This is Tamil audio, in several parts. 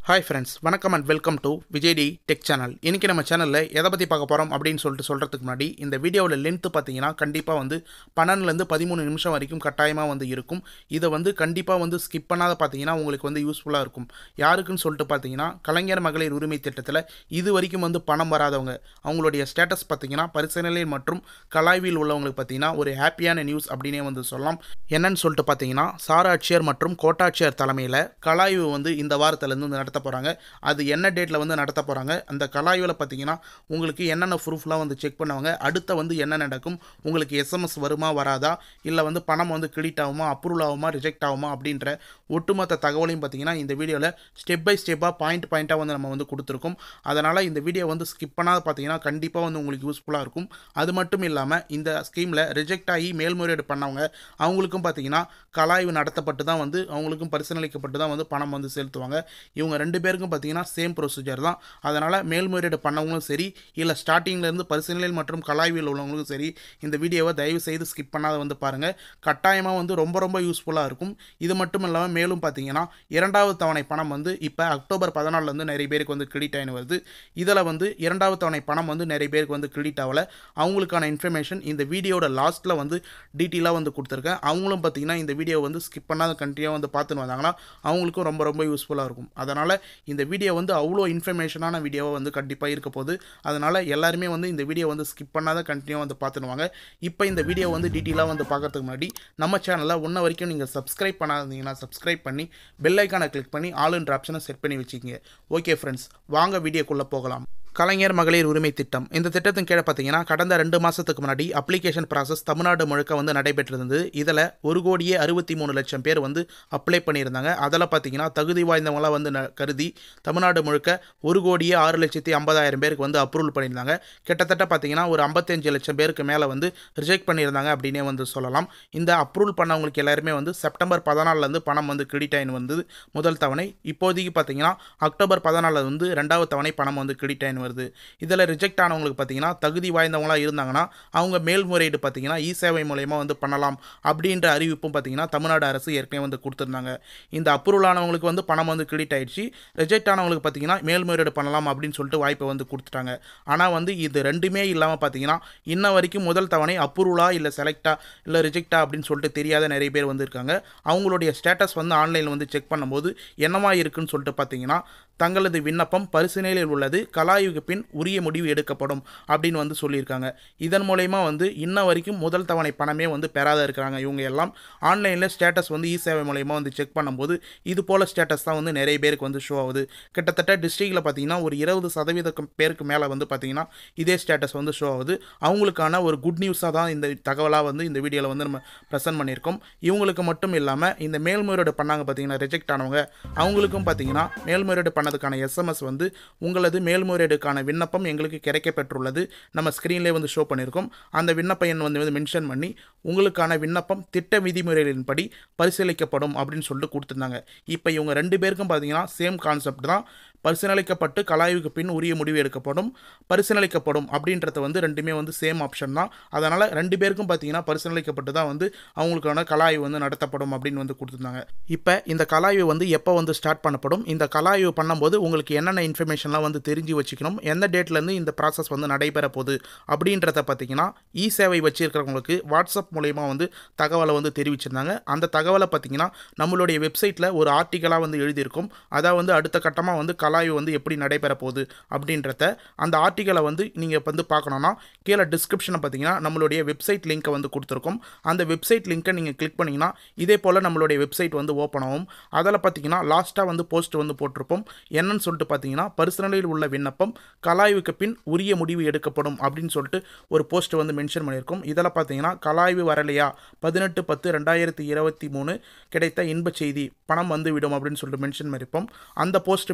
ஹாய் ஃப்ரெண்ட்ஸ் வணக்கம் and welcome to Vijay D tech channel இன்றைக்கி நம்ம சேனலில் எதை பற்றி பார்க்க போகிறோம் அப்படின்னு சொல்லிட்டு சொல்கிறதுக்கு முன்னாடி இந்த வீடியோவில் லென்த்து பார்த்தீங்கன்னா கண்டிப்பாக வந்து பன்னெண்டுலேருந்து பதிமூணு நிமிஷம் வரைக்கும் கட்டாயமாக வந்து இருக்கும் இதை வந்து கண்டிப்பாக வந்து ஸ்கிப் பண்ணாத பார்த்தீங்கன்னா உங்களுக்கு வந்து யூஸ்ஃபுல்லாக இருக்கும் யாருக்குன்னு சொல்லிட்டு பார்த்தீங்கன்னா கலைஞர் மகளிர் உரிமை திட்டத்தில் இது வரைக்கும் வந்து பணம் வராதவங்க அவங்களுடைய ஸ்டேட்டஸ் பார்த்தீங்கன்னா பரிசீலனை மற்றும் கலாய்வில் உள்ளவங்களுக்கு பார்த்தீங்கன்னா ஒரு ஹாப்பியான நியூஸ் அப்படின்னே வந்து சொல்லலாம் என்னன்னு சொல்லிட்டு பார்த்தீங்கன்னா சாராட்சியர் மற்றும் கோட்டாட்சியர் தலைமையில் கலாய்வு வந்து இந்த வாரத்திலேருந்து வந்து நடத்த போகிறாங்க அது என்ன டேட்டில் வந்து நடத்த போகிறாங்க அந்த கலாய்வில் பார்த்தீங்கன்னா உங்களுக்கு என்னென்ன ப்ரூஃப்லாம் வந்து செக் பண்ணுவாங்க அடுத்த வந்து என்ன நடக்கும் உங்களுக்கு எஸ்எம்எஸ் வருமா வராதா இல்லை வந்து பணம் வந்து கிரெடிட் ஆகுமா அப்ரூவல் ஆகுமா ரிஜெக்ட் ஆகுமா அப்படின்ற ஒட்டுமொத்த தகவலையும் பார்த்தீங்கன்னா இந்த வீடியோவில் ஸ்டெப் பை ஸ்டெப்பாக பாயிண்ட் பாயிண்ட்டாக வந்து நம்ம வந்து கொடுத்துருக்கோம் அதனால் இந்த வீடியோ வந்து ஸ்கிப் பண்ணாத பார்த்தீங்கன்னா கண்டிப்பாக வந்து உங்களுக்கு யூஸ்ஃபுல்லாக இருக்கும் அது மட்டும் இல்லாமல் இந்த ஸ்கீமில் ரிஜெக்ட் ஆகி மேல்முறையீடு பண்ணவங்க அவங்களுக்கும் பார்த்தீங்கன்னா கலாய்வு நடத்தப்பட்டு தான் வந்து அவங்களுக்கும் பரிசீலிக்கப்பட்டு தான் வந்து பணம் வந்து செலுத்துவாங்க இவங்க ரெண்டு பேருக்கும் பார்த்தீங்கன்னா சேம் ப்ரொசீஜர் தான் அதனால் மேல்முறையீடு பண்ணவங்களும் சரி இல்லை ஸ்டார்டிங்லேருந்து பரிசீலனை மற்றும் கலாய்வில் உள்ளவங்களுக்கும் சரி இந்த வீடியோவை தயவு செய்து ஸ்கிப் பண்ணாத வந்து பாருங்கள் கட்டாயமாக வந்து ரொம்ப ரொம்ப யூஸ்ஃபுல்லாக இருக்கும் இது மட்டும் இல்லாமல் மேலும் பார்த்தீங்கன்னா இரண்டாவது தவணை பணம் வந்து இப்போ அக்டோபர் பதினாலுலேருந்து நிறைய பேருக்கு வந்து கிரெடிட் ஆகினு வருது இதில் வந்து இரண்டாவது தவணை பணம் வந்து நிறைய பேருக்கு வந்து கிரெடிட் ஆகலை அவங்களுக்கான இன்ஃபர்மேஷன் இந்த வீடியோட லாஸ்ட்டில் வந்து டீட்டெயிலாக வந்து கொடுத்துருக்கேன் அவங்களும் பார்த்தீங்கன்னா இந்த வீடியோ வந்து ஸ்கிப் பண்ணாத கண்டினியூவாக வந்து பார்த்துன்னு வந்தாங்கன்னா அவங்களுக்கும் ரொம்ப ரொம்ப யூஸ்ஃபுல்லாக இருக்கும் அதனால் இந்த வீடியோ வந்து அவ்வளோ இன்ஃபர்மேஷனான வீடியோவாக வந்து கண்டிப்பாக இருக்க போகுது அதனால் எல்லாருமே வந்து இந்த வீடியோ வந்து ஸ்கிப் பண்ணாத கண்டினியூவாக வந்து பார்த்துனுவாங்க இப்போ இந்த வீடியோ வந்து டீட்டெயிலாக வந்து பார்க்கறதுக்கு முன்னாடி நம்ம சேனலில் ஒன்றை வரைக்கும் நீங்கள் சப்ஸ்கிரைப் பண்ணாதீங்கன்னா சப்ஸ்கிரைப் பண்ணி பெல் ஐக்கானை கிளிக் பண்ணி ஆளுன்ற ஆப்ஷனை செட் பண்ணி வச்சுக்கிங்க ஓகே ஃப்ரெண்ட்ஸ் வாங்க வீடியோக்குள்ளே போகலாம் கலைஞர் மகளிர் உரிமை திட்டம் இந்த திட்டத்தின் கீழே பார்த்தீங்கன்னா கடந்த ரெண்டு மாதத்துக்கு முன்னாடி அப்ளிகேஷன் ப்ராசஸ் தமிழ்நாடு முழுக்க வந்து நடைபெற்றிருந்தது இதில் ஒரு கோடியே அறுபத்தி மூணு லட்சம் பேர் வந்து அப்ளை பண்ணியிருந்தாங்க அதில் பார்த்தீங்கன்னா தகுதி வாய்ந்தவங்களாம் வந்து ந- கருதி தமிழ்நாடு முழுக்க ஒரு கோடியே ஆறு லட்சத்தி ஐம்பதாயிரம் பேருக்கு வந்து அப்ரூவல் பண்ணியிருந்தாங்க கிட்டத்தட்ட பார்த்தீங்கன்னா ஒரு ஐம்பத்தஞ்சு லட்சம் பேருக்கு மேலே வந்து ரிஜெக்ட் பண்ணியிருந்தாங்க அப்படின்னே வந்து சொல்லலாம் இந்த அப்ரூவல் பண்ணவங்களுக்கு எல்லாருமே வந்து செப்டம்பர் பதினாலிருந்து பணம் வந்து கிரெடிட் ஆயின் வந்தது முதல் தவணை இப்போதைக்கு பார்த்தீங்கன்னா அக்டோபர் பதினாலில் வந்து ரெண்டாவது தவணை பணம் வந்து கிரெடிட் ஆயின் வருது இதில் ரிஜெக்ட் ஆனவங்களுக்கு பார்த்தீங்கன்னா தகுதி வாய்ந்தவங்களா இருந்தாங்கன்னா அவங்க மேல்முறையீடு பார்த்தீங்கன்னா இ சேவை மூலயமா வந்து பண்ணலாம் அப்படின்ற அறிவிப்பும் பார்த்தீங்கன்னா தமிழ்நாடு அரசு ஏற்கனவே வந்து கொடுத்துருந்தாங்க இந்த அப்ரூவல் ஆனவங்களுக்கு வந்து பணம் வந்து கிரெடிட் ஆயிடுச்சு ரிஜெக்ட் ஆனவங்களுக்கு பார்த்தீங்கன்னா மேல்முறையீடு பண்ணலாம் அப்படின்னு சொல்லிட்டு வாய்ப்பை வந்து கொடுத்துட்டாங்க ஆனால் வந்து இது ரெண்டுமே இல்லாமல் பார்த்தீங்கன்னா இன்ன வரைக்கும் முதல் தவணை அப்ரூவலா இல்லை செலக்டா இல்லை ரிஜெக்டா அப்படின்னு சொல்லிட்டு தெரியாத நிறைய பேர் வந்து இருக்காங்க அவங்களுடைய ஸ்டேட்டஸ் வந்து ஆன்லைனில் வந்து செக் பண்ணும்போது என்னவா இருக்குன்னு சொல்லிட்டு பார்த்தீங்கன்னா தங்களது விண்ணப்பம் பரிசீலனையில் உள்ளது கலாயுக்கு பின் உரிய முடிவு எடுக்கப்படும் அப்படின்னு வந்து சொல்லியிருக்காங்க இதன் மூலயமா வந்து இன்ன வரைக்கும் முதல் தவணை பணமே வந்து பெறாத இருக்கிறாங்க இவங்க எல்லாம் ஆன்லைனில் ஸ்டேட்டஸ் வந்து இ சேவை மூலயமா வந்து செக் பண்ணும்போது இது போல் ஸ்டேட்டஸ் தான் வந்து நிறைய பேருக்கு வந்து ஷோ ஆகுது கிட்டத்தட்ட டிஸ்ட்ரிக்டில் பார்த்தீங்கன்னா ஒரு இருபது சதவீத பேருக்கு மேலே வந்து பார்த்தீங்கன்னா இதே ஸ்டேட்டஸ் வந்து ஷோ ஆகுது அவங்களுக்கான ஒரு குட் நியூஸாக தான் இந்த தகவலாக வந்து இந்த வீடியோவில் வந்து நம்ம ப்ரெசென்ட் பண்ணியிருக்கோம் இவங்களுக்கு மட்டும் இல்லாமல் இந்த மேல்முறையீடு பண்ணாங்க பார்த்தீங்கன்னா ரிஜெக்ட் ஆனவங்க அவங்களுக்கும் பார்த்தீங்கன்னா மேல்முறையீடு பண்ணதுக்கான எஸ்எம்எஸ் வந்து உங்களது மேல்முறையீடுக்கான விண்ணப்பம் எங்களுக்கு கிடைக்கப்பெற்றுள்ளது நம்ம ஸ்க்ரீன்லேயே வந்து ஷோ பண்ணியிருக்கோம் அந்த விண்ணப்ப எண் வந்து வந்து மென்ஷன் பண்ணி உங்களுக்கான விண்ணப்பம் திட்ட விதிமுறைகளின்படி பரிசீலிக்கப்படும் அப்படின்னு சொல்லிட்டு கொடுத்துருந்தாங்க இப்போ இவங்க ரெண்டு பேருக்கும் பார்த்தீங்கன்னா சேம் கான்செப்ட் தான் பரிசீலிக்கப்பட்டு கலாய்வுக்கு பின் உரிய முடிவு எடுக்கப்படும் பரிசீலிக்கப்படும் அப்படின்றத வந்து ரெண்டுமே வந்து சேம் ஆப்ஷன் தான் அதனால் ரெண்டு பேருக்கும் பார்த்தீங்கன்னா பரிசீலிக்கப்பட்டு தான் வந்து அவங்களுக்கான கலாய்வு வந்து நடத்தப்படும் அப்படின்னு வந்து கொடுத்துருந்தாங்க இப்போ இந்த கலாய்வு வந்து எப்போ வந்து ஸ்டார்ட் பண்ணப்படும் இந்த கலாய்வு பண்ணும்போது உங்களுக்கு என்னென்ன இன்ஃபர்மேஷன்லாம் வந்து தெரிஞ்சு வச்சுக்கணும் எந்த டேட்லேருந்து இந்த ப்ராசஸ் வந்து நடைபெற போகுது அப்படின்றத பார்த்தீங்கன்னா இ சேவை வச்சிருக்கிறவங்களுக்கு வாட்ஸ்அப் மூலயமா வந்து தகவலை வந்து தெரிவிச்சிருந்தாங்க அந்த தகவலை பார்த்தீங்கன்னா நம்மளுடைய வெப்சைட்டில் ஒரு ஆர்டிக்கலாக வந்து எழுதியிருக்கும் அதாவது வந்து அடுத்த கட்டமாக வந்து கலாய்வு வந்து எப்படி நடைபெற போகுது அப்படின்றத அந்த ஆர்டிக்கலை வந்து நீங்கள் வந்து பார்க்கணுன்னா கீழே டிஸ்கிரிப்ஷனை பார்த்தீங்கன்னா நம்மளுடைய வெப்சைட் லிங்க்கை வந்து கொடுத்துருக்கோம் அந்த வெப்சைட் லிங்க்கை நீங்கள் கிளிக் பண்ணிங்கன்னா இதே போல் நம்மளுடைய வெப்சைட் வந்து ஓப்பன் ஆகும் அதில் பார்த்தீங்கன்னா லாஸ்ட்டாக வந்து போஸ்ட் வந்து போட்டிருப்போம் என்னன்னு சொல்லிட்டு பார்த்தீங்கன்னா பரிசீலனையில் உள்ள விண்ணப்பம் கலாய்வுக்கு பின் உரிய முடிவு எடுக்கப்படும் அப்படின்னு சொல்லிட்டு ஒரு போஸ்ட் வந்து மென்ஷன் பண்ணியிருக்கோம் இதில் பார்த்தீங்கன்னா கலாய்வு வரலையா பதினெட்டு பத்து ரெண்டாயிரத்தி இருபத்தி மூணு கிடைத்த இன்பச் செய்தி பணம் வந்து விடும் அப்படின்னு சொல்லிட்டு மென்ஷன் பண்ணியிருப்போம் அந்த போஸ்ட் மேலே வந்து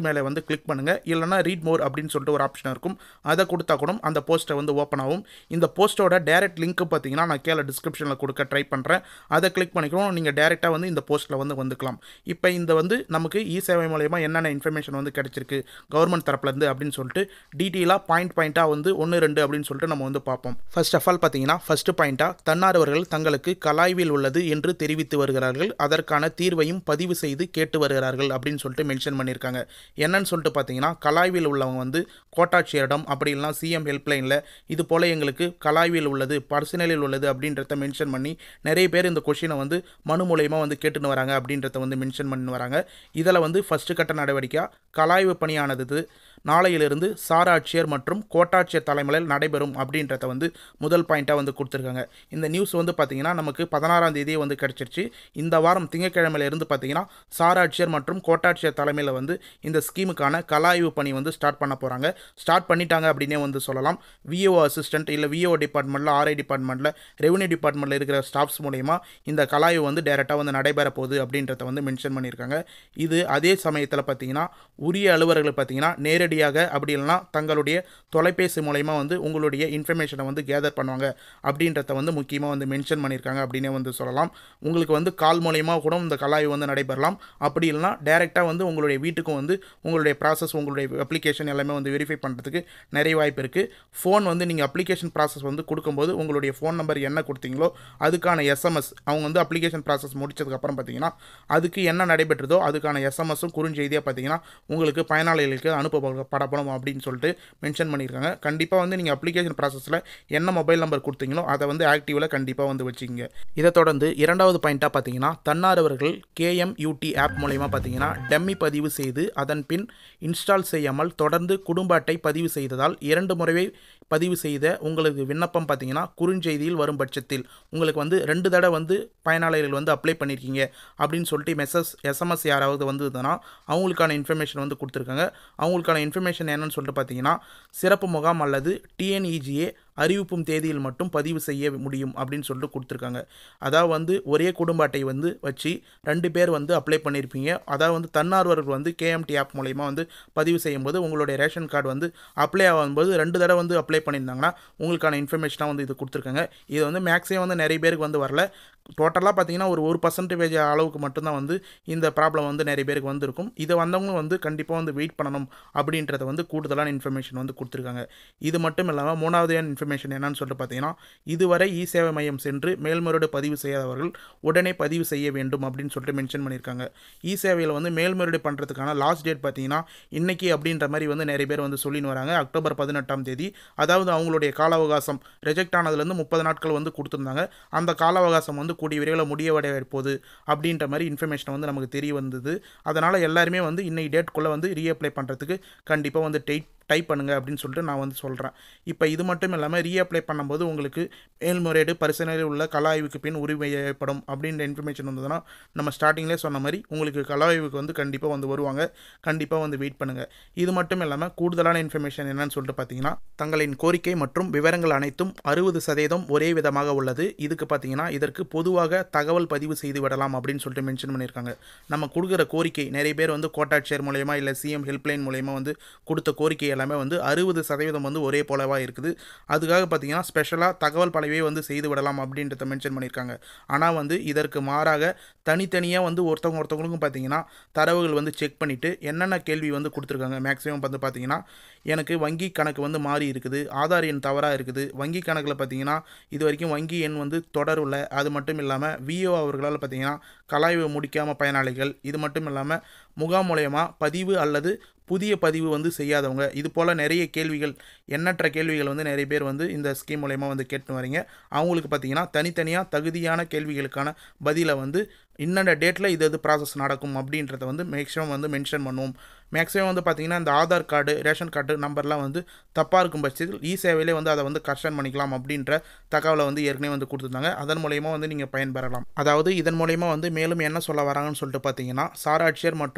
கிளிக் பண்ணுங்கள் இல்லைனா ரீட் மோர் அப்படின்னு சொல்லிட்டு ஒரு ஆப்ஷன் இருக்கும் அதை கொடுத்தா கூட அந்த போஸ்ட்டை வந்து ஓப்பன் ஆகும் இந்த போஸ்ட்டோட டேரக்ட் லிங்க் பார்த்தீங்கன்னா நான் கீழே டிஸ்கிரிப்ஷனில் கொடுக்க ட்ரை பண்ணுறேன் அதை கிளிக் பண்ணிக்கிறோம் நீங்கள் டேரெக்டாக வந்து இந்த போஸ்ட்டில் வந்து வந்துக்கலாம் இப்போ இந்த வந்து நமக்கு இ சேவை மூலயமா என்னென்ன இன்ஃபர்மேஷன் வந்து கிடைச்சிருக்கு கவர்மெண்ட் தரப்புலேருந்து அப்படின்னு சொல்லிட்டு டீட்டெயிலாக பாயிண்ட் பாயிண்ட்டாக வந்து ஒன்று ரெண்டு அப்படின்னு சொல்லிட்டு நம்ம வந்து பார்ப்போம் ஃபர்ஸ்ட் ஆஃப் ஆல் பார்த்தீங்கன்னா ஃபஸ்ட்டு பாயிண்ட்டாக தன்னார்வர்கள் தங்களுக்கு கலாய்வில் உள்ளது என்று தெரிவித்து வருகிறார்கள் அதற்கான தீர்வையும் பதிவு செய்து கேட்டு வருகிறார்கள் அப்படின்னு சொல்லிட்டு மென்ஷன் பண்ணியிருக்காங்க என்னன்னு சொல்லிட்டு பார்த்தீங்கன்னா கலாய்வில் உள்ளவங்க வந்து கோட்டாட்சியரிடம் அப்படி இல்லைனா சிஎம் ஹெல்ப்லைனில் இது போல் எங்களுக்கு கலாய்வில் உள்ளது பர்சனலில் உள்ளது அப்படின்றத மென்ஷன் பண்ணி நிறைய பேர் இந்த கொஷினை வந்து மனு மூலயமா வந்து கேட்டுன்னு வராங்க அப்படின்றத வந்து மென்ஷன் பண்ணி வராங்க இதில் வந்து ஃபஸ்ட்டு கட்ட நடவடிக்கையாக கலாய்வு பணியானது நாளையிலிருந்து சாராட்சியர் மற்றும் கோட்டாட்சியர் தலைமையில் நடைபெறும் அப்படின்றத வந்து முதல் பாயிண்ட்டாக வந்து கொடுத்துருக்காங்க இந்த நியூஸ் வந்து பார்த்திங்கன்னா நமக்கு பதினாறாம் தேதியே வந்து கிடச்சிருச்சு இந்த வாரம் திங்கக்கிழமையிலேருந்து பார்த்திங்கன்னா சாராட்சியர் மற்றும் கோட்டாட்சியர் தலைமையில் வந்து இந்த ஸ்கீமுக்கான கலாய்வு பணி வந்து ஸ்டார்ட் பண்ண போகிறாங்க ஸ்டார்ட் பண்ணிட்டாங்க அப்படின்னே வந்து சொல்லலாம் விஓ அசிஸ்டன்ட் இல்லை விஓ டிபார்ட்மெண்ட்டில் ஆர்ஐ டிபார்ட்மெண்ட்டில் ரெவன்யூ டிபார்ட்மெண்ட்டில் இருக்கிற ஸ்டாஃப்ஸ் மூலயமா இந்த கலாய்வு வந்து டேரெக்டாக வந்து நடைபெற போகுது அப்படின்றத வந்து மென்ஷன் பண்ணியிருக்காங்க இது அதே சமயத்தில் பார்த்திங்கன்னா உரிய அலுவலர்கள் பார்த்திங்கன்னா நேரடி நேரடியாக அப்படி இல்லைனா தங்களுடைய தொலைபேசி மூலயமா வந்து உங்களுடைய இன்ஃபர்மேஷனை வந்து கேதர் பண்ணுவாங்க அப்படின்றத வந்து முக்கியமாக வந்து மென்ஷன் பண்ணியிருக்காங்க அப்படின்னே வந்து சொல்லலாம் உங்களுக்கு வந்து கால் மூலயமா கூட இந்த கலாய்வு வந்து நடைபெறலாம் அப்படி இல்லைனா டேரெக்டாக வந்து உங்களுடைய வீட்டுக்கும் வந்து உங்களுடைய ப்ராசஸ் உங்களுடைய அப்ளிகேஷன் எல்லாமே வந்து வெரிஃபை பண்ணுறதுக்கு நிறைய வாய்ப்பு இருக்குது ஃபோன் வந்து நீங்கள் அப்ளிகேஷன் ப்ராசஸ் வந்து கொடுக்கும்போது உங்களுடைய ஃபோன் நம்பர் என்ன கொடுத்தீங்களோ அதுக்கான எஸ்எம்எஸ் அவங்க வந்து அப்ளிகேஷன் ப்ராசஸ் முடிச்சதுக்கப்புறம் பார்த்தீங்கன்னா அதுக்கு என்ன நடைபெற்றதோ அதுக்கான எஸ்எம்எஸும் குறுஞ்செய்தியாக பார்த்தீங்கன்னா உங்களுக்கு பயனாளிகளுக்கு அனுப்ப படப்படும் அப்படின்னு சொல்லிட்டு மென்ஷன் பண்ணியிருக்காங்க கண்டிப்பாக வந்து நீங்கள் அப்ளிகேஷன் ப்ராசஸில் என்ன மொபைல் நம்பர் கொடுத்தீங்களோ அதை வந்து ஆக்டிவில் கண்டிப்பாக வந்து வச்சுக்கிங்க இதை தொடர்ந்து இரண்டாவது பாயிண்ட்டாக பார்த்தீங்கன்னா தன்னார்வர்கள் கேஎம்யூடி ஆப் மூலயமா பார்த்தீங்கன்னா டம்மி பதிவு செய்து அதன் பின் இன்ஸ்டால் செய்யாமல் தொடர்ந்து குடும்ப அட்டை பதிவு செய்ததால் இரண்டு முறையை பதிவு செய்த உங்களுக்கு விண்ணப்பம் பார்த்தீங்கன்னா குறுஞ்செய்தியில் வரும் பட்சத்தில் உங்களுக்கு வந்து ரெண்டு தடவை வந்து பயனாளர்கள் வந்து அப்ளை பண்ணியிருக்கீங்க அப்படின்னு சொல்லிட்டு மெசஸ் எஸ்எம்எஸ் யாராவது வந்ததுன்னா அவங்களுக்கான இன்ஃபர்மேஷன் வந்து கொடுத்துருக்காங்க அவங்களுக்கான இன்ஃபர்மேஷன் என்னன்னு சொல்லிட்டு பார்த்தீங்கன்னா சிறப்பு முகாம் அல்லது டிஎன்இஜிஏ அறிவிப்பும் தேதியில் மட்டும் பதிவு செய்ய முடியும் அப்படின்னு சொல்லிட்டு கொடுத்துருக்காங்க அதாவது வந்து ஒரே குடும்ப அட்டை வந்து வச்சு ரெண்டு பேர் வந்து அப்ளை பண்ணியிருப்பீங்க அதாவது வந்து தன்னார்வர்கள் வந்து கேஎம்டி ஆப் மூலயமா வந்து பதிவு செய்யும்போது உங்களுடைய ரேஷன் கார்டு வந்து அப்ளை ஆகும்போது ரெண்டு தடவை வந்து அப்ளை பண்ணியிருந்தாங்கன்னா உங்களுக்கான இன்ஃபர்மேஷனாக வந்து இது கொடுத்துருக்காங்க இது வந்து மேக்ஸிமம் வந்து நிறைய பேருக்கு வந்து வரல டோட்டலாக பார்த்தீங்கன்னா ஒரு ஒரு பர்சன்டேஜ் அளவுக்கு மட்டும்தான் வந்து இந்த ப்ராப்ளம் வந்து நிறைய பேருக்கு வந்திருக்கும் இதை வந்தவங்களும் வந்து கண்டிப்பாக வந்து வெயிட் பண்ணணும் அப்படின்றத வந்து கூடுதலான இன்ஃபர்மேஷன் வந்து கொடுத்துருக்காங்க இது மட்டும் இல்லாமல் மூணாவது இன்ஃபர்மேஷன் என்னன்னு சொல்லிட்டு பார்த்தீங்கன்னா இதுவரை இ சேவை மையம் சென்று மேல்முறையீடு பதிவு செய்யாதவர்கள் உடனே பதிவு செய்ய வேண்டும் அப்படின்னு சொல்லிட்டு மென்ஷன் பண்ணியிருக்காங்க இ சேவையில் வந்து மேல்முறையீடு பண்ணுறதுக்கான லாஸ்ட் டேட் பார்த்தீங்கன்னா இன்னைக்கு அப்படின்ற மாதிரி வந்து நிறைய பேர் வந்து சொல்லின்னு வராங்க அக்டோபர் பதினெட்டாம் தேதி அதாவது அவங்களுடைய கால அவகாசம் ரிஜெக்ட் ஆனதுலேருந்து முப்பது நாட்கள் வந்து கொடுத்துருந்தாங்க அந்த கால அவகாசம் வந்து கூடிய விரைவில் முடியவடைய போகுது அப்படின்ற மாதிரி இன்ஃபர்மேஷன் வந்து நமக்கு தெரிய வந்தது அதனால் எல்லாருமே வந்து இன்னைக்கு டேட்குள்ளே வந்து ரீஅப்ளை பண்ணுறதுக்கு கண்டிப்பாக வந்து டெய்ட் டைப் பண்ணுங்கள் அப்படின்னு சொல்லிட்டு நான் வந்து சொல்கிறேன் இப்போ இது மட்டும் இல்லாமல் ரீஅப்ளை பண்ணும்போது உங்களுக்கு மேல்முறையீடு பரிசீலனையில் உள்ள கல ஆய்வுக்கு பின் உரிமை ஏற்படும் அப்படின்ற இன்ஃபர்மேஷன் வந்ததுன்னா நம்ம ஸ்டார்டிங்லேயே சொன்ன மாதிரி உங்களுக்கு கல ஆய்வுக்கு வந்து கண்டிப்பாக வந்து வருவாங்க கண்டிப்பாக வந்து வெயிட் பண்ணுங்கள் இது மட்டும் இல்லாமல் கூடுதலான இன்ஃபர்மேஷன் என்னன்னு சொல்லிட்டு பார்த்தீங்கன்னா தங்களின் கோரிக்கை மற்றும் விவரங்கள் அனைத்தும் அறுபது சதவீதம் ஒரே விதமாக உள்ளது இதுக்கு பார்த்தீங்கன்னா இதற்கு பொதுவாக தகவல் பதிவு செய்து விடலாம் அப்படின்னு சொல்லிட்டு மென்ஷன் பண்ணியிருக்காங்க நம்ம கொடுக்குற கோரிக்கை நிறைய பேர் வந்து கோட்டாட்சியர் மூலயமா இல்லை சிஎம் ஹெல்ப்லைன் மூலயமா வந்து கொடுத்த கோரிக்கை எல்லாமே வந்து அறுபது சதவீதம் வந்து ஒரே போலவாக இருக்குது அதுக்காக பார்த்தீங்கன்னா ஸ்பெஷலாக தகவல் பலவே வந்து செய்து விடலாம் அப்படின்றத மென்ஷன் பண்ணியிருக்காங்க ஆனால் வந்து இதற்கு மாறாக தனித்தனியாக வந்து ஒருத்தவங்க ஒருத்தவங்களுக்கும் பார்த்தீங்கன்னா தரவுகள் வந்து செக் பண்ணிவிட்டு என்னென்ன கேள்வி வந்து கொடுத்துருக்காங்க மேக்ஸிமம் வந்து பார்த்தீங்கன்னா எனக்கு வங்கி கணக்கு வந்து மாறி இருக்குது ஆதார் எண் தவறாக இருக்குது வங்கி கணக்கில் பார்த்தீங்கன்னா இது வரைக்கும் வங்கி எண் வந்து தொடரல அது மட்டும் இல்லாமல் விஓ அவர்களால் பார்த்தீங்கன்னா கலாய்வு முடிக்காமல் பயனாளிகள் இது மட்டும் இல்லாமல் முகாம் மூலயமா பதிவு அல்லது புதிய பதிவு வந்து செய்யாதவங்க இது போல் நிறைய கேள்விகள் எண்ணற்ற கேள்விகள் வந்து நிறைய பேர் வந்து இந்த ஸ்கீம் மூலயமா வந்து கேட்டு வரீங்க அவங்களுக்கு பார்த்தீங்கன்னா தனித்தனியாக தகுதியான கேள்விகளுக்கான பதிலை வந்து இன்னென்ன டேட்டில் இது இது ப்ராசஸ் நடக்கும் அப்படின்றத வந்து மேக்ஸிமம் வந்து மென்ஷன் பண்ணுவோம் மேக்ஸிமம் வந்து பார்த்திங்கன்னா இந்த ஆதார் கார்டு ரேஷன் கார்டு நம்பர்லாம் வந்து தப்பாக இருக்கும் பட்சத்தில் இ சேவையிலே வந்து அதை வந்து கரெக்ஷன் பண்ணிக்கலாம் அப்படின்ற தகவலை வந்து ஏற்கனவே வந்து கொடுத்துருந்தாங்க அதன் மூலயமா வந்து நீங்கள் பயன்பெறலாம் அதாவது இதன் மூலயமா வந்து மேலும் என்ன சொல்ல வராங்கன்னு சொல்லிட்டு பார்த்தீங்கன்னா சாராட்சியர் மற்றும்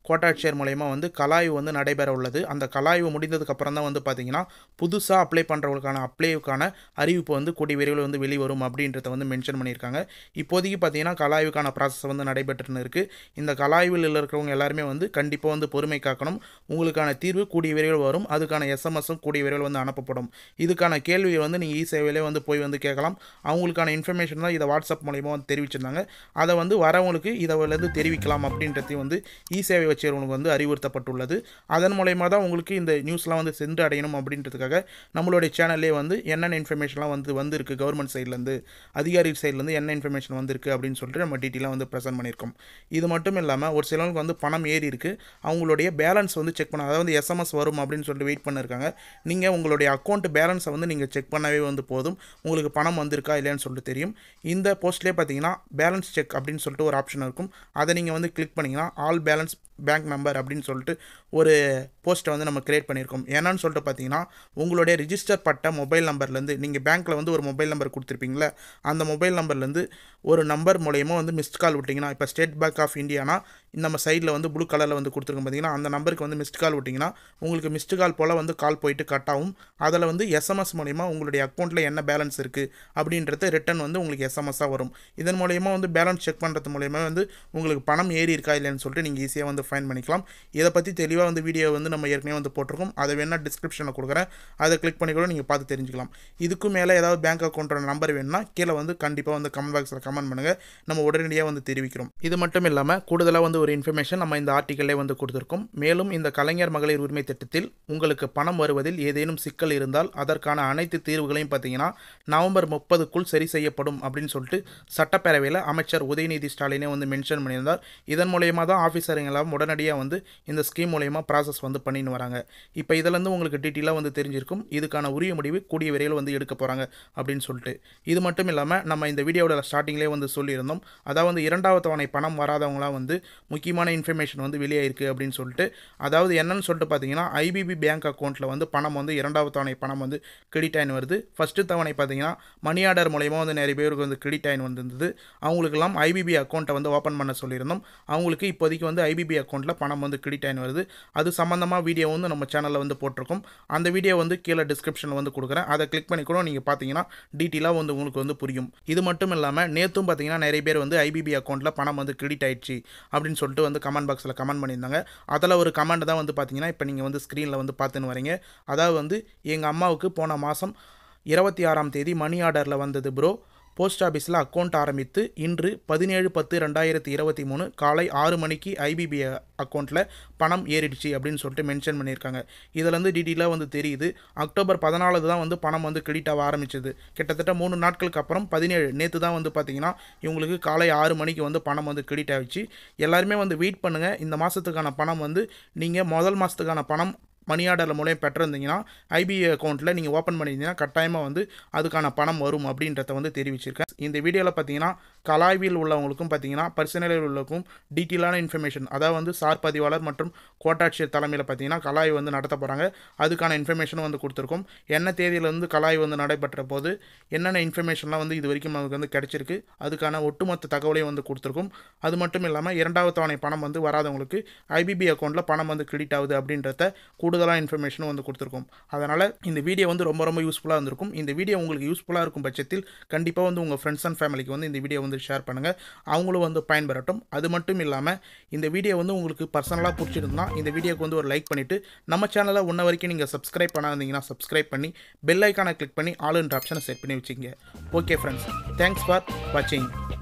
கோட்டாட்சியர் மூலயமா வந்து கலாய்வு வந்து நடைபெற உள்ளது அந்த கலாய்வு முடிந்ததுக்கு அப்புறம் தான் வந்து பார்த்தீங்கன்னா புதுசாக அப்ளை பண்ணுறவங்களுக்கான அப்ளைவுக்கான அறிவிப்பு வந்து கூடிய விரைவில் வந்து வெளிவரும் அப்படின்றத வந்து மென்ஷன் பண்ணியிருக்காங்க இப்போதைக்கு பார்த்தீங்கன்னா கலாய்வுக்கான ப்ராசஸ் வந்து நடைபெற்றுன்னு இருக்குது இந்த கலாய்வில் இருக்கிறவங்க எல்லாருமே வந்து கண்டிப்பாக வந்து பொறுமை காக்கணும் உங்களுக்கான தீர்வு கூடிய விரைவில் வரும் அதுக்கான எஸ்எம்எஸும் கூடிய விரைவில் வந்து அனுப்பப்படும் இதுக்கான கேள்வியை வந்து நீங்கள் இ சேவையிலே வந்து போய் வந்து கேட்கலாம் அவங்களுக்கான இன்ஃபர்மேஷன் தான் இதை வாட்ஸ்அப் மூலயமா வந்து தெரிவிச்சிருந்தாங்க அதை வந்து வரவங்களுக்கு இதை வந்து தெரிவிக்கலாம் அப்படின்றதையும் வந்து இ சேவை வச்சவங்களுக்கு வந்து அறிவுறுத்தப்பட்டுள்ளது அதன் மூலயமா தான் உங்களுக்கு இந்த நியூஸ்லாம் வந்து சென்று அடையணும் அப்படின்றதுக்காக நம்மளுடைய சேனல்லே வந்து என்னென்ன இன்ஃபர்மேஷன்லாம் வந்து வந்திருக்கு கவர்மெண்ட் சைட்லேருந்து அதிகாரி சைட்லேருந்து என்ன இன்ஃபர்மேஷன் வந்திருக்கு அப்படின்னு சொல்லிட்டு நம்ம டீட்டெயிலாக வந்து ப்ரெசென்ட் பண்ணியிருக்கோம் இது மட்டும் இல்லாமல் ஒரு சிலருக்கு வந்து பணம் ஏறி இருக்குது அவங்களுடைய பேலன்ஸ் வந்து செக் பண்ண அதாவது எஸ்எம்எஸ் வரும் அப்படின்னு சொல்லிட்டு வெயிட் பண்ணிருக்காங்க நீங்கள் உங்களுடைய அக்கௌண்ட் பேலன்ஸை வந்து நீங்கள் செக் பண்ணவே வந்து போதும் உங்களுக்கு பணம் வந்திருக்கா இல்லையான்னு சொல்லிட்டு தெரியும் இந்த போஸ்ட்லேயே பார்த்தீங்கன்னா பேலன்ஸ் செக் அப்படின்னு சொல்லிட்டு ஒரு ஆப்ஷன் இருக்கும் அதை நீங்கள் வந்து கிளிக் பண்ணிங்கன்னா ஆல் பேலன்ஸ் பேங்க் மெம்பர் அப்படின்னு சொல்லிட்டு ஒரு போஸ்ட்டை வந்து நம்ம கிரியேட் பண்ணியிருக்கோம் என்னன்னு சொல்லிட்டு பார்த்தீங்கன்னா உங்களுடைய ரிஜிஸ்டர் பட்ட மொபைல் நம்பர்லேருந்து நீங்கள் பேங்க்கில் வந்து ஒரு மொபைல் நம்பர் கொடுத்துருப்பீங்களே அந்த மொபைல் நம்பர்லேருந்து ஒரு நம்பர் மூலயமா வந்து மிஸ்ட் கால் விட்டிங்கன்னா இப்போ ஸ்டேட் பேங்க் ஆஃப் இந்தியானா நம்ம சைடில் வந்து ப்ளூ கலரில் வந்து கொடுத்துருக்கோம் பார்த்தீங்கன்னா அந்த நம்பருக்கு வந்து மிஸ்ட் கால் விட்டிங்கன்னா உங்களுக்கு மிஸ்டு கால் போல் வந்து கால் போயிட்டு கட் ஆகும் அதில் வந்து எஸ்எம்எஸ் மூலயமா உங்களுடைய அக்கௌண்ட்டில் என்ன பேலன்ஸ் இருக்குது அப்படின்றது ரிட்டன் வந்து உங்களுக்கு எஸ்எம்எஸ்ஸாக வரும் இதன் மூலயமா வந்து பேலன்ஸ் செக் பண்ணுறது மூலயமா வந்து உங்களுக்கு பணம் ஏறி இருக்கா இல்லைன்னு சொல்லிட்டு நீங்கள் ஈஸியாக வந்து ஃபைன் பண்ணிக்கலாம் இதை பற்றி தெளிவாக வந்து வீடியோ வந்து நம்ம ஏற்கனவே வந்து போட்டிருக்கோம் அதை வேணால் டிஸ்கிரிப்ஷனில் கொடுக்குறேன் அதை கிளிக் பண்ணி கூட நீங்கள் பார்த்து தெரிஞ்சுக்கலாம் இதுக்கும் மேலே ஏதாவது பேங்க் அக்கௌண்ட்டோட நம்பர் வேணும்னா கீழே வந்து கண்டிப்பாக வந்து கமெண்ட் பாக்ஸில் கமெண்ட் பண்ணுங்கள் நம்ம உடனடியாக வந்து தெரிவிக்கிறோம் இது மட்டும் இல்லாமல் கூடுதலாக வந்து ஒரு இன்ஃபர்மேஷன் நம்ம இந்த ஆர்டிக்கல்லே வந்து கொடுத்துருக்கோம் மேலும் இந்த கலைஞர் மகளிர் உரிமை திட்டத்தில் உங்களுக்கு பணம் வருவதில் ஏதேனும் சிக்கல் இருந்தால் அதற்கான அனைத்து தீர்வுகளையும் பார்த்தீங்கன்னா நவம்பர் முப்பதுக்குள் சரி செய்யப்படும் அப்படின்னு சொல்லிட்டு சட்டப்பேரவையில் அமைச்சர் உதயநிதி ஸ்டாலினே வந்து மென்ஷன் பண்ணியிருந்தார் இதன் மூலயமா தான் ஆஃபீஸருங்கெல்லாம் உடனடியாக வந்து இந்த ஸ்கீம் மூலயமா ப்ராசஸ் வந்து பண்ணின்னு வராங்க இப்போ இதிலேருந்து உங்களுக்கு டீட்டெயிலாக வந்து தெரிஞ்சிருக்கும் இதுக்கான உரிய முடிவு கூடிய விரைவில் வந்து எடுக்க போகிறாங்க அப்படின்னு சொல்லிட்டு இது மட்டும் இல்லாமல் நம்ம இந்த வீடியோவோட ஸ்டார்டிங்லேயே வந்து சொல்லியிருந்தோம் அதாவது இரண்டாவது தவணை பணம் வராதவங்களாம் வந்து முக்கியமான இன்ஃபர்மேஷன் வந்து வெளியாயிருக்கு அப்படின்னு சொல்லிட்டு அதாவது என்னன்னு சொல்லிட்டு பார்த்தீங்கன்னா ஐபிபி பேங்க் அக்கௌண்ட்டில் வந்து பணம் வந்து இரண்டாவது தவணை பணம் வந்து கிரெடிட் ஆயின் வருது ஃபஸ்ட்டு தவணை பார்த்தீங்கன்னா மணி ஆர்டர் மூலயமா வந்து நிறைய பேருக்கு வந்து கிரெடிட் ஆயின் வந்திருந்தது அவங்களுக்கெல்லாம் ஐபிபி அக்கௌண்ட்டை வந்து ஓப்பன் பண்ண சொல்லியிருந்தோம் அவங்களுக்கு இப்போதைக்கு வந்து ஐபிபி அக்கௌண்ட்டில் பணம் வந்து கிரெடிட் ஆயின் வருது அது சம்மந்தமாக வீடியோ வந்து நம்ம சேனலில் வந்து போட்டிருக்கோம் அந்த வீடியோ வந்து கீழே டிஸ்கிரிப்ஷனில் வந்து கொடுக்குறேன் அதை கிளிக் பண்ணி கூட நீங்கள் பார்த்தீங்கன்னா டீட்டெயிலாக வந்து உங்களுக்கு வந்து புரியும் இது மட்டும் இல்லாமல் நேற்றும் பார்த்தீங்கன்னா நிறைய பேர் வந்து ஐபிபி அக்கௌண்ட்டில் பணம் வந்து கிரெடிட் ஆயிடுச்சு அப்படின்னு சொல்லிட்டு வந்து கமெண்ட் பாக்ஸில் கமெண்ட் பண்ணியிருந்தாங்க அதில் ஒரு கமெண்ட் தான் வந்து பார்த்தீங்கன்னா இப்போ நீங்கள் வந்து ஸ்க்ரீனில் வந்து பார்த்துன்னு வரீங்க அதாவது வந்து எங்கள் அம்மாவுக்கு போன மாதம் இருபத்தி ஆறாம் தேதி மணி ஆர்டரில் வந்தது ப்ரோ போஸ்ட் ஆஃபீஸில் அக்கௌண்ட் ஆரம்பித்து இன்று பதினேழு பத்து ரெண்டாயிரத்தி இருபத்தி மூணு காலை ஆறு மணிக்கு ஐபிபி அக்கௌண்ட்டில் பணம் ஏறிடுச்சு அப்படின்னு சொல்லிட்டு மென்ஷன் பண்ணியிருக்காங்க இதிலேருந்து டீட்டெயிலாக வந்து தெரியுது அக்டோபர் பதினாலு தான் வந்து பணம் வந்து கிரெடிட் ஆக ஆரம்பிச்சது கிட்டத்தட்ட மூணு நாட்களுக்கு அப்புறம் பதினேழு நேற்று தான் வந்து பார்த்தீங்கன்னா இவங்களுக்கு காலை ஆறு மணிக்கு வந்து பணம் வந்து கிரெடிட் ஆகிடுச்சு எல்லாருமே வந்து வெயிட் பண்ணுங்கள் இந்த மாதத்துக்கான பணம் வந்து நீங்கள் முதல் மாதத்துக்கான பணம் மணி ஆர்டரில் மூலியம் பெற்றிருந்தீங்கன்னா ஐபிஐ அக்கௌண்ட்டில் நீங்கள் ஓப்பன் பண்ணியிருந்தீங்கன்னா கட்டாயமாக வந்து அதுக்கான பணம் வரும் அப்படின்றத வந்து தெரிவிச்சிருக்கேன் இந்த வீடியோவில் பார்த்தீங்கன்னா கலாய்வில் உள்ளவங்களுக்கும் பார்த்தீங்கன்னா பர்சனலில் உள்ளவங்களுக்கும் டீட்டெயிலான இன்ஃபர்மேஷன் அதாவது வந்து சார் பதிவாளர் மற்றும் கோட்டாட்சியர் தலைமையில் பார்த்தீங்கன்னா கலாய் வந்து நடத்த போகிறாங்க அதுக்கான இன்ஃபர்மேஷனும் வந்து கொடுத்துருக்கோம் என்ன தேதியிலேருந்து கலாய் வந்து நடைபெற்ற போது என்னென்ன இன்ஃபர்மேஷன்லாம் வந்து இது வரைக்கும் நமக்கு வந்து கிடைச்சிருக்கு அதுக்கான ஒட்டுமொத்த தகவலையும் வந்து கொடுத்துருக்கோம் அது மட்டும் இல்லாமல் இரண்டாவது தவணை பணம் வந்து வராதவங்களுக்கு ஐபிபி அக்கௌண்ட்டில் பணம் வந்து கிரெடிட் ஆகுது அப்படின்றத கூடுதலாக இன்ஃபர்மேஷனும் வந்து கொடுத்துருக்கோம் அதனால் இந்த வீடியோ வந்து ரொம்ப ரொம்ப யூஸ்ஃபுல்லாக இருந்திருக்கும் இந்த வீடியோ உங்களுக்கு யூஸ்ஃபுல்லாக இருக்கும் பட்சத்தில் கண்டிப்பாக வந்து உங்கள் ஃப்ரெண்ட்ஸ் அண்ட் ஃபேமிலிக்கு வந்து இந்த வீடியோ வந்து ஷேர் பண்ணுங்கள் அவங்களும் வந்து பயன்பெறட்டும் அது மட்டும் இல்லாமல் இந்த வீடியோ வந்து உங்களுக்கு பர்சனலாக பிடிச்சிருந்தா இந்த வீடியோக்கு வந்து ஒரு லைக் பண்ணிவிட்டு நம்ம சேனலை உன்ன வரைக்கும் நீங்கள் சப்ஸ்கிரைப் பண்ணாதீங்கன்னா சப்ஸ்கிரைப் பண்ணி பெல் ஐக்கானை கிளிக் பண்ணி ஆல் என்ற ஆப்ஷனை செட் பண்ணி வச்சுங்க ஓகே ஃப்ரெண்ட்ஸ் தேங்க்ஸ் ஃபார் வாட்சிங்